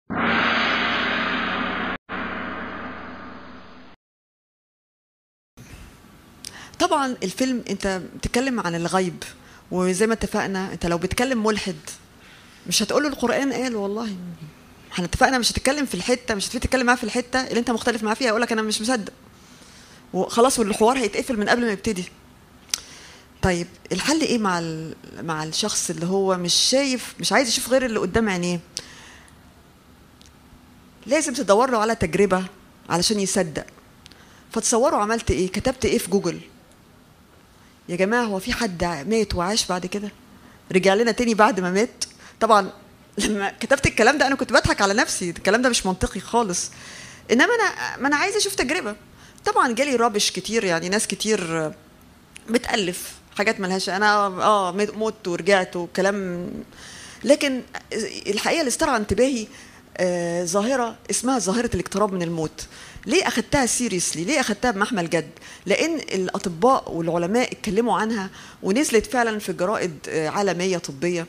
طبعا الفيلم انت بتتكلم عن الغيب وزي ما اتفقنا انت لو بتكلم ملحد مش هتقول له القران قال والله احنا اتفقنا مش هتتكلم في الحته مش هتبتدي تتكلم معاه في الحته اللي انت مختلف معاه فيها يقول لك انا مش مصدق وخلاص والحوار هيتقفل من قبل ما يبتدي طيب الحل ايه مع ال- مع الشخص اللي هو مش شايف مش عايز يشوف غير اللي قدام عينيه لازم تدور له على تجربه علشان يصدق فتصوروا عملت ايه كتبت ايه في جوجل يا جماعه هو في حد مات وعاش بعد كده رجع لنا تاني بعد ما مات طبعا لما كتبت الكلام ده انا كنت بضحك على نفسي الكلام ده مش منطقي خالص انما انا ما انا عايزه اشوف تجربه طبعا جالي رابش كتير يعني ناس كتير بتالف حاجات ملهاش انا اه مت ورجعت وكلام لكن الحقيقه اللي استرعى انتباهي آه، ظاهره اسمها ظاهره الاقتراب من الموت ليه اخدتها سيريسلي ليه اخدتها بمحمل جد لان الاطباء والعلماء اتكلموا عنها ونزلت فعلا في جرائد آه، عالميه طبيه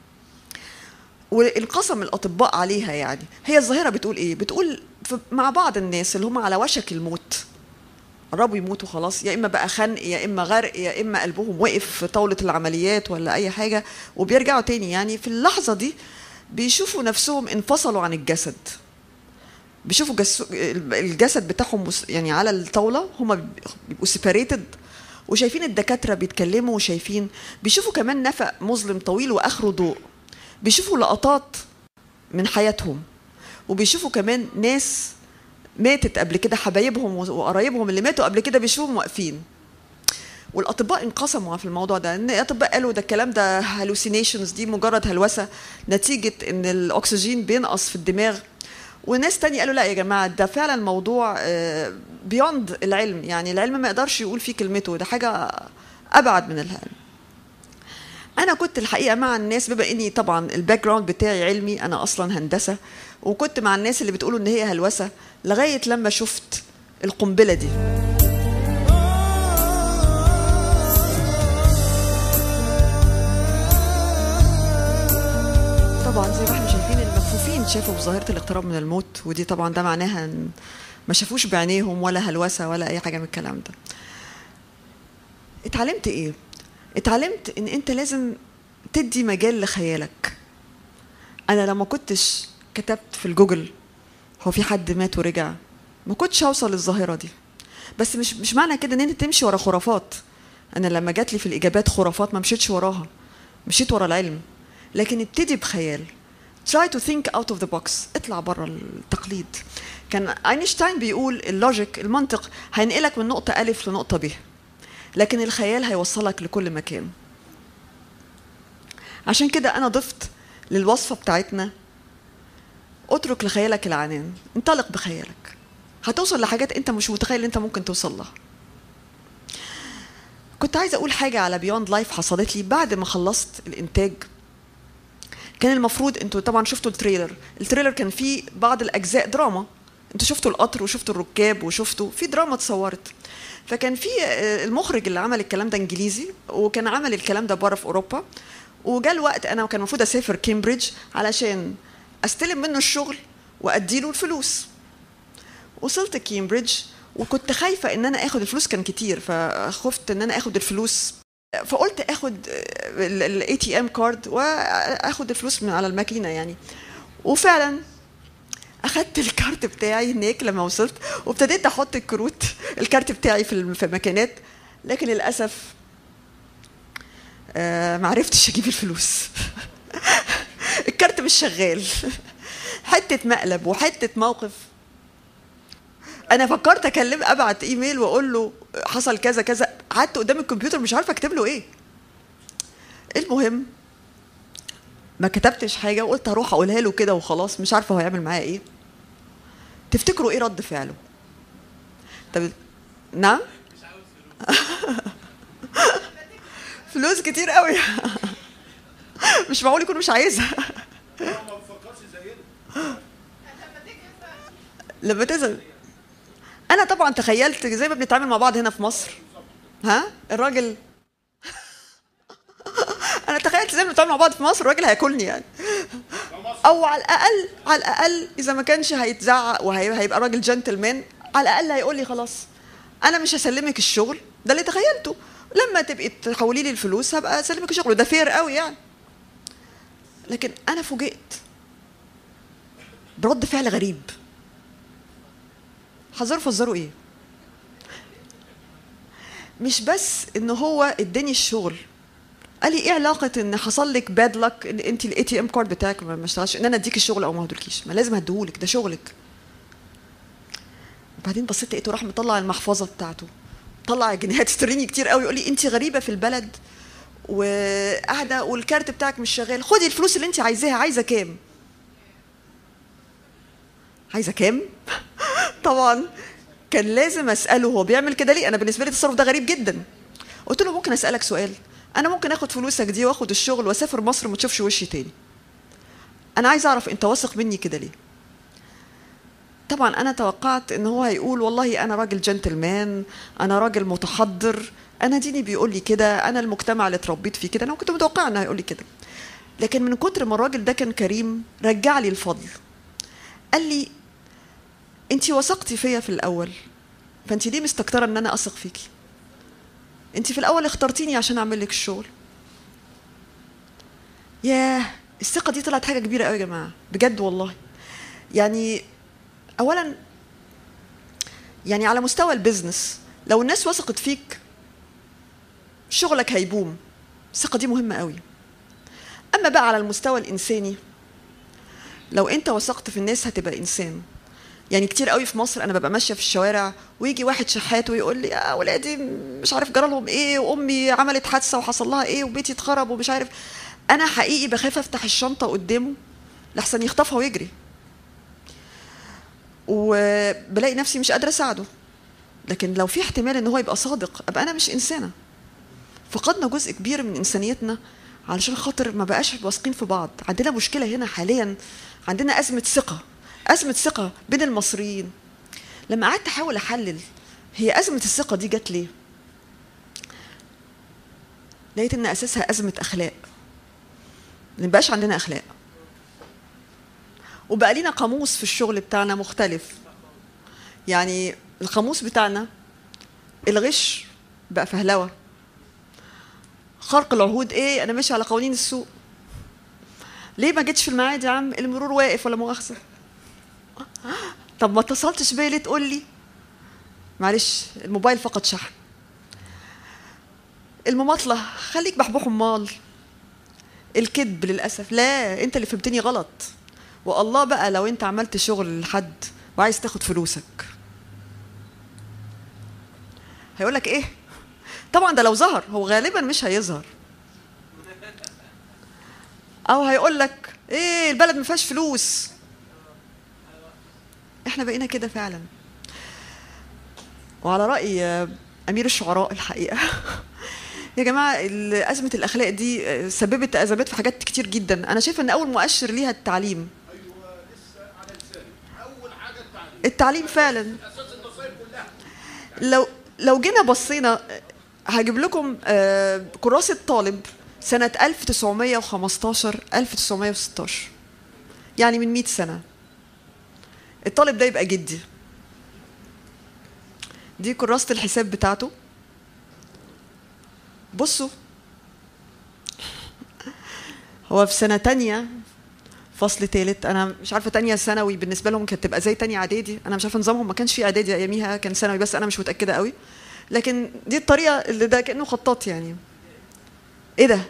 وانقسم الاطباء عليها يعني هي الظاهره بتقول ايه بتقول في- مع بعض الناس اللي هم على وشك الموت قربوا يموتوا خلاص يا اما بقى خنق يا اما غرق يا اما قلبهم وقف في طاوله العمليات ولا اي حاجه وبيرجعوا تاني يعني في اللحظه دي بيشوفوا نفسهم انفصلوا عن الجسد بيشوفوا جس... الجسد بتاعهم مس- يعني على الطاوله هم بيبقوا سيباريتد وشايفين الدكاتره بيتكلموا وشايفين بيشوفوا كمان نفق مظلم طويل واخره ضوء بيشوفوا لقطات من حياتهم وبيشوفوا كمان ناس ماتت قبل كده حبايبهم وقرايبهم اللي ماتوا قبل كده بيشوفهم واقفين والاطباء انقسموا في الموضوع ده ان الاطباء قالوا ده الكلام ده هالوسينيشنز دي مجرد هلوسه نتيجه ان الاكسجين بينقص في الدماغ وناس تانية قالوا لا يا جماعه ده فعلا موضوع بيوند العلم يعني العلم ما يقدرش يقول فيه كلمته ده حاجه ابعد من العلم انا كنت الحقيقه مع الناس بما اني طبعا الباك جراوند بتاعي علمي انا اصلا هندسه وكنت مع الناس اللي بتقولوا ان هي هلوسه لغايه لما شفت القنبله دي طبعا زي ما احنا شايفين المكفوفين شافوا بظاهره الاقتراب من الموت ودي طبعا ده معناها ان ما شافوش بعينيهم ولا هلوسه ولا اي حاجه من الكلام ده اتعلمت ايه اتعلمت ان انت لازم تدي مجال لخيالك انا لما كنتش كتبت في الجوجل هو في حد مات ورجع ما كنتش هوصل للظاهره دي بس مش مش معنى كده ان انت تمشي ورا خرافات انا لما جات لي في الاجابات خرافات ما مشيتش وراها مشيت ورا العلم لكن ابتدي بخيال try to think out of the box اطلع بره التقليد كان اينشتاين بيقول اللوجيك المنطق هينقلك من نقطه الف لنقطه ب لكن الخيال هيوصلك لكل مكان عشان كده انا ضفت للوصفه بتاعتنا اترك لخيالك العنان انطلق بخيالك هتوصل لحاجات انت مش متخيل ان انت ممكن توصل لها كنت عايزه اقول حاجه على بيوند لايف حصلت لي بعد ما خلصت الانتاج كان المفروض انتوا طبعا شفتوا التريلر التريلر كان فيه بعض الاجزاء دراما انتوا شفتوا القطر وشفتوا الركاب وشفتوا في دراما اتصورت فكان في المخرج اللي عمل الكلام ده انجليزي وكان عمل الكلام ده بره في اوروبا وجاء الوقت انا كان المفروض اسافر كامبريدج علشان استلم منه الشغل وادي له الفلوس وصلت كامبريدج وكنت خايفه ان انا اخد الفلوس كان كتير فخفت ان انا اخد الفلوس فقلت اخد الاي تي ام كارد واخد الفلوس من على الماكينه يعني وفعلا اخدت الكارت بتاعي هناك لما وصلت وابتديت احط الكروت الكارت بتاعي في في المكانات لكن للاسف آه ما عرفتش اجيب الفلوس الكارت مش شغال حته مقلب وحته موقف انا فكرت اكلم ابعت ايميل واقول له حصل كذا كذا قعدت قدام الكمبيوتر مش عارفه اكتب له ايه المهم ما كتبتش حاجه وقلت هروح اقولها له كده وخلاص مش عارفه هو هيعمل معايا ايه تفتكروا ايه رد فعله طب نعم فلوس كتير قوي مش معقول يكون مش عايزها لما تزعل انا طبعا تخيلت زي ما بنتعامل مع بعض هنا في مصر ها الراجل انا تخيلت زي ما بنتعامل مع بعض في مصر الراجل هياكلني يعني او على الاقل على الاقل اذا ما كانش هيتزعق وهيبقى راجل جنتلمان على الاقل هيقول لي خلاص انا مش هسلمك الشغل ده اللي تخيلته لما تبقي تحولي لي الفلوس هبقى اسلمك الشغل وده فير قوي يعني لكن انا فوجئت برد فعل غريب حذروا فزروا ايه مش بس ان هو اداني الشغل قال لي ايه علاقه ان حصل لك باد لك ان انت الاي تي ام كارد بتاعك ما اشتغلش ان انا اديك الشغل او ما ادولكيش ما لازم هديهولك ده شغلك وبعدين بصيت لقيته راح مطلع المحفظه بتاعته طلع جنيهات سترليني كتير قوي يقول لي انت غريبه في البلد وقاعده والكارت بتاعك مش شغال خدي الفلوس اللي انت عايزاها عايزه كام عايزه كام طبعا كان لازم اساله هو بيعمل كده ليه انا بالنسبه لي التصرف ده غريب جدا قلت له ممكن اسالك سؤال انا ممكن اخد فلوسك دي واخد الشغل واسافر مصر وما تشوفش وشي تاني انا عايز اعرف انت واثق مني كده ليه طبعا انا توقعت ان هو هيقول والله انا راجل جنتلمان انا راجل متحضر انا ديني بيقول لي كده انا المجتمع اللي اتربيت فيه كده انا كنت متوقعه انه هيقول لي كده لكن من كتر ما الراجل ده كان كريم رجع لي الفضل قال لي انت وثقتي فيا في الاول فانت ليه مستكتره ان انا اثق فيكي انت في الاول اخترتيني عشان اعمل لك الشغل ياه الثقه دي طلعت حاجه كبيره قوي يا جماعه بجد والله يعني اولا يعني على مستوى البيزنس لو الناس وثقت فيك شغلك هيبوم الثقه دي مهمه قوي اما بقى على المستوى الانساني لو انت وثقت في الناس هتبقى انسان يعني كتير قوي في مصر انا ببقى ماشيه في الشوارع ويجي واحد شحات ويقول لي يا ولادي مش عارف جرى لهم ايه وامي عملت حادثه وحصل لها ايه وبيتي اتخرب ومش عارف انا حقيقي بخاف افتح الشنطه قدامه لحسن يخطفها ويجري وبلاقي نفسي مش قادره اساعده لكن لو في احتمال ان هو يبقى صادق ابقى انا مش انسانه فقدنا جزء كبير من انسانيتنا علشان خاطر ما بقاش واثقين في بعض عندنا مشكله هنا حاليا عندنا ازمه ثقه ازمه ثقه بين المصريين لما قعدت احاول احلل هي ازمه الثقه دي جت ليه لقيت ان اساسها ازمه اخلاق ما بقاش عندنا اخلاق وبقى لينا قاموس في الشغل بتاعنا مختلف يعني القاموس بتاعنا الغش بقى فهلوه خرق العهود ايه انا ماشي على قوانين السوق ليه ما جيتش في الميعاد يا عم المرور واقف ولا مؤاخذه طب ما اتصلتش بيا ليه تقول لي معلش الموبايل فقد شحن المماطله خليك بحبوح امال الكذب للاسف لا انت اللي فهمتني غلط والله بقى لو انت عملت شغل لحد وعايز تاخد فلوسك هيقول لك ايه طبعا ده لو ظهر هو غالبا مش هيظهر او هيقول لك ايه البلد ما فيهاش فلوس احنا بقينا كده فعلا وعلى راي امير الشعراء الحقيقه يا جماعه ازمه الاخلاق دي سببت ازمات في حاجات كتير جدا انا شايفه ان اول مؤشر ليها التعليم التعليم فعلا لو لو جينا بصينا هجيب لكم كراسة طالب سنة 1915 1916 يعني من 100 سنة الطالب ده يبقى جدي دي كراسة الحساب بتاعته بصوا هو في سنة تانية فصل تالت انا مش عارفه تانية ثانوي بالنسبه لهم كانت تبقى زي تانية اعدادي انا مش عارفه نظامهم ما كانش في اعدادي اياميها كان ثانوي بس انا مش متاكده قوي لكن دي الطريقه اللي ده كانه خطاط يعني ايه ده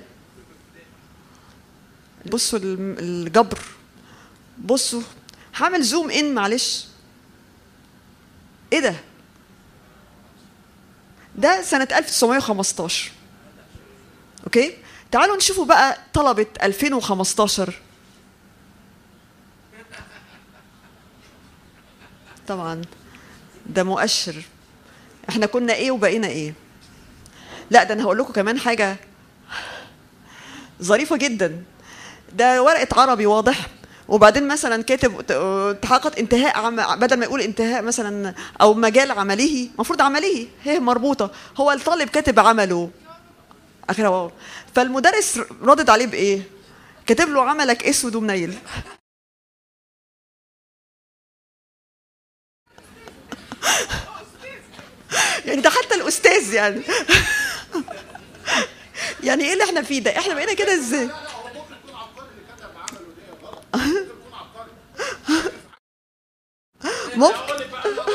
بصوا الجبر بصوا هعمل زوم ان معلش ايه ده ده سنة 1915 اوكي تعالوا نشوفوا بقى طلبة 2015 طبعا ده مؤشر احنا كنا ايه وبقينا ايه لا ده انا هقول لكم كمان حاجه ظريفه جدا ده ورقه عربي واضح وبعدين مثلا كاتب تحقق انتهاء عم بدل ما يقول انتهاء مثلا او مجال عمله المفروض عمله هي مربوطه هو الطالب كاتب عمله اخرها واو فالمدرس ردد عليه بايه كاتب له عملك اسود ومنيل استاذ يعني يعني ايه اللي احنا فيه ده احنا بقينا كده ازاي ممكن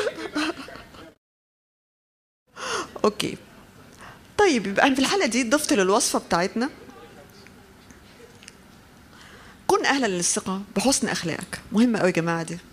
اوكي طيب يبقى أنا في الحاله دي ضفت للوصفه بتاعتنا كن اهلا للثقه بحسن اخلاقك مهمه قوي يا جماعه دي